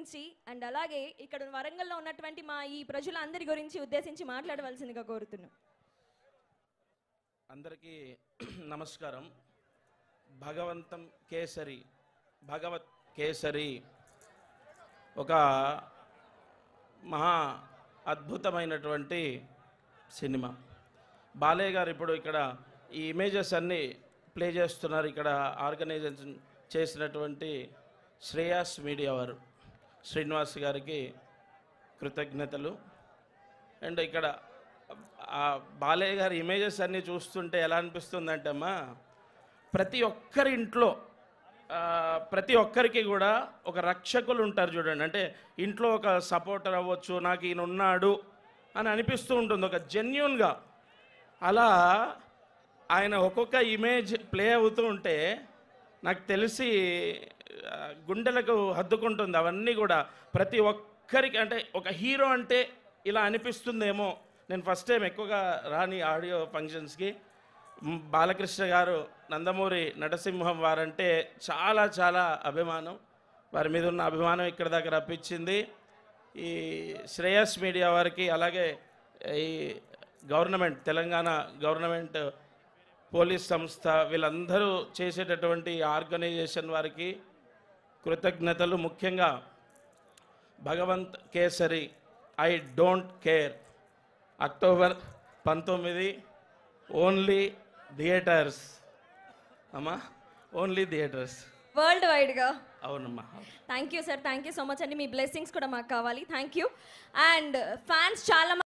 గురించి అండ్ అలాగే ఇక్కడ వరంగల్లో ఉన్నటువంటి మా ఈ ప్రజలందరి గురించి ఉద్దేశించి మాట్లాడవలసిందిగా కోరుతున్నాం అందరికీ నమస్కారం భగవంతం కేసరి భగవత్ కేసరి ఒక మహా అద్భుతమైనటువంటి సినిమా బాలయ్య గారు ఇప్పుడు ఇక్కడ ఈ ఇమేజెస్ అన్నీ ప్లే చేస్తున్నారు ఇక్కడ ఆర్గనైజేషన్ చేసినటువంటి శ్రేయాస్ మీడియా వారు శ్రీనివాస్ గారికి కృతజ్ఞతలు అండ్ ఇక్కడ ఆ బాలయ్య గారి ఇమేజెస్ అన్నీ చూస్తుంటే ఎలా అనిపిస్తుందంటే అమ్మా ప్రతి ఒక్కరి ఇంట్లో ఆ, ప్రతి ఒక్కరికి కూడా ఒక రక్షకులు ఉంటారు చూడండి అంటే ఇంట్లో ఒక సపోర్టర్ అవ్వచ్చు నాకు ఈయన ఉన్నాడు అని అనిపిస్తూ ఉంటుంది ఒక జెన్యున్గా అలా ఆయన ఒక్కొక్క ఇమేజ్ ప్లే అవుతూ ఉంటే నాకు తెలిసి ఆ, గుండెలకు హద్దుకుంటుంది అవన్నీ కూడా ప్రతి ఒక్కరికి అంటే ఒక హీరో అంటే ఇలా అనిపిస్తుందేమో నేను ఫస్ట్ టైం ఎక్కువగా రాని ఆడియో ఫంక్షన్స్కి మ్, బాలకృష్ణ గారు నందమూరి నరసింహం వారంటే చాలా చాలా అభిమానం వారి మీద ఉన్న అభిమానం ఇక్కడ దాకా రప్పించింది ఈ శ్రేయస్ మీడియా వారికి అలాగే ఈ గవర్నమెంట్ తెలంగాణ గవర్నమెంట్ పోలీస్ సంస్థ వీళ్ళందరూ చేసేటటువంటి ఆర్గనైజేషన్ వారికి కృతజ్ఞతలు ముఖ్యంగా Bhagavanth Kesari I don't care October పంతొమ్మిది ఓన్లీ థియేటర్స్ అమ్మా ఓన్లీ థియేటర్స్ వరల్డ్ వైడ్గా అవునమ్మా thank you sir thank you so much అండి మీ బ్లెస్సింగ్స్ కూడా మాకు కావాలి థ్యాంక్ యూ అండ్ ఫ్యాన్స్ చాలా